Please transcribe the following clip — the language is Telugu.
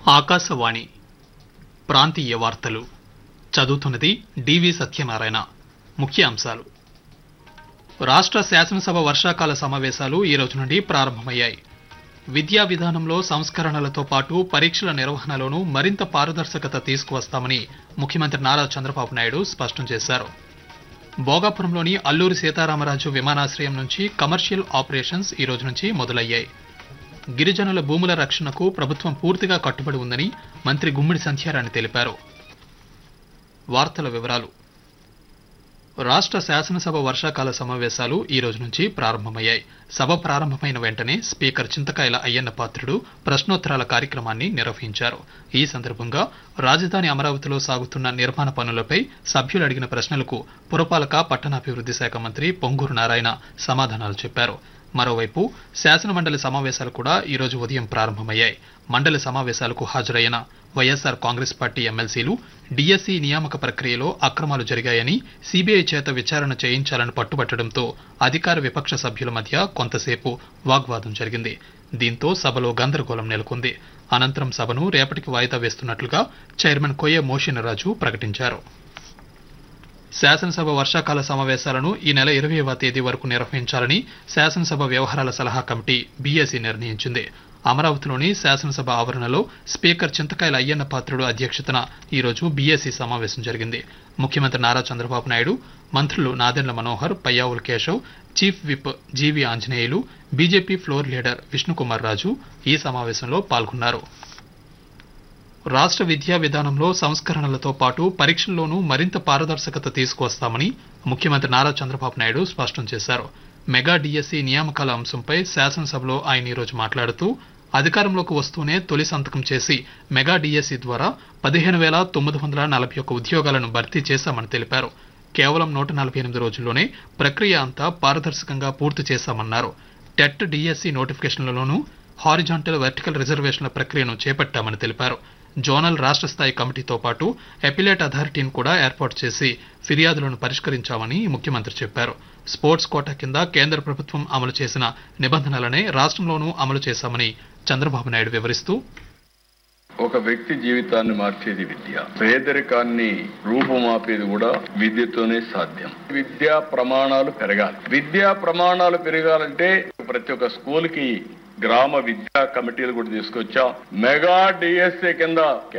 ఆకాశవాణి ప్రాంతీయ వార్తలు చదువుతున్నది డివి సత్యనారాయణ ముఖ్య అంశాలు రాష్ట్ర శాసనసభ వర్షాకాల సమావేశాలు ఈ రోజు నుండి ప్రారంభమయ్యాయి విద్యా విధానంలో సంస్కరణలతో పాటు పరీక్షల నిర్వహణలోనూ మరింత పారదర్శకత తీసుకువస్తామని ముఖ్యమంత్రి నారా చంద్రబాబు నాయుడు స్పష్టం చేశారు భోగాపురంలోని అల్లూరి సీతారామరాజు విమానాశ్రయం నుంచి కమర్షియల్ ఆపరేషన్స్ ఈ రోజు నుంచి మొదలయ్యాయి గిరిజనుల భూముల రక్షణకు ప్రభుత్వం పూర్తిగా కట్టుబడి ఉందని మంత్రి గుమ్మిడి సంధ్యారాణి తెలిపారు వార్తల వివరాలు రాష్ట్ర శాసనసభ వర్షాకాల సమావేశాలు ఈ రోజు నుంచి ప్రారంభమయ్యాయి సభ ప్రారంభమైన వెంటనే స్పీకర్ చింతకాయల అయ్యన్న పాత్రుడు ప్రశ్నోత్తరాల కార్యక్రమాన్ని నిర్వహించారు ఈ సందర్భంగా రాజధాని అమరావతిలో సాగుతున్న నిర్మాణ పనులపై సభ్యులు అడిగిన ప్రశ్నలకు పురపాలక పట్టణాభివృద్ధి శాఖ మంత్రి పొంగూరు నారాయణ సమాధానాలు చెప్పారు మరోవైపు శాసన మండలి సమావేశాలు కూడా ఈ రోజు ఉదయం ప్రారంభమయ్యాయి మండలి సమావేశాలకు హాజరైన వైఎస్ఆర్ కాంగ్రెస్ పార్టీ ఎమ్మెల్సీలు డిఎస్సి నియామక ప్రక్రియలో అక్రమాలు జరిగాయని సిబిఐ చేత విచారణ చేయించాలని పట్టుబట్టడంతో అధికార విపక్ష సభ్యుల మధ్య కొంతసేపు వాగ్వాదం జరిగింది దీంతో సభలో గందరగోళం నెలకొంది అనంతరం సభను రేపటికి వాయిదా వేస్తున్నట్లుగా చైర్మన్ కొయ్య మోషినరాజు ప్రకటించారు శాసనసభ వర్షాకాల సమావేశాలను ఈ నెల ఇరవైవ తేదీ వరకు నిర్వహించాలని శాసనసభ వ్యవహారాల సలహా కమిటీ బీఎస్సీ నిర్ణయించింది అమరావతిలోని శాసనసభ ఆవరణలో స్పీకర్ చింతకాయల అయ్యన్న పాత్రుడు అధ్యక్షతన ఈ రోజు బీఎస్సీ సమావేశం జరిగింది ముఖ్యమంత్రి నారా చంద్రబాబు నాయుడు మంత్రులు Nadendla Manohar Payyavula Keshav chief whip G V Anjaneyulu BJP floor leader Vishnukumar Raju ఈ సమావేశంలో పాల్గొన్నారు రాష్ట్ర విద్యా విధానంలో సంస్కరణలతో పాటు పరీక్షల్లోనూ మరింత పారదర్శకత తీసుకువస్తామని ముఖ్యమంత్రి నారా చంద్రబాబు నాయుడు స్పష్టం చేశారు మెగా డిఎస్సి నియామకాల అంశంపై శాసనసభలో ఆయన ఈరోజు మాట్లాడుతూ అధికారంలోకి వస్తూనే తొలి సంతకం చేసి మెగా డిఎస్సి ద్వారా పదిహేను వేల తొమ్మిది వందల నలభై ఒక్క ఉద్యోగాలను భర్తీ చేశామని తెలిపారు కేవలం నూట నలభై ఎనిమిది రోజుల్లోనే ప్రక్రియ అంతా పారదర్శకంగా పూర్తి చేశామన్నారు టెట్ డిఎస్సి నోటిఫికేషన్లలోనూ హారిజాంటల్ వర్టికల్ రిజర్వేషన్ల ప్రక్రియను చేపట్టామని తెలిపారు జోనల్ రాష్ట్ర స్థాయి కమిటీతో పాటు అపిలేట్ అథారిటీని కూడా ఏర్పాటు చేసి ఫిర్యాదులను పరిష్కరించామని ముఖ్యమంత్రి చెప్పారు స్పోర్ట్స్ కోటా కింద కేంద్ర ప్రభుత్వం అమలు చేసిన నిబంధనలనే రాష్ట్రంలోనూ అమలు చేశామని చంద్రబాబు నాయుడు వివరిస్తూ ఒక వ్యక్తి జీవితాన్ని మార్చేది విద్య పేదరికాన్ని రూపుమాపేది కూడా విద్యతోనే సాధ్యం విద్యా ప్రమాణాలు పెరగాలి విద్యా ప్రమాణాలు పెరగాలంటే ప్రతి ఒక్క స్కూల్ కి గ్రామ విద్యా కమిటీలు కూడా తీసుకొచ్చాం మెగా డిఎస్ఏ కింద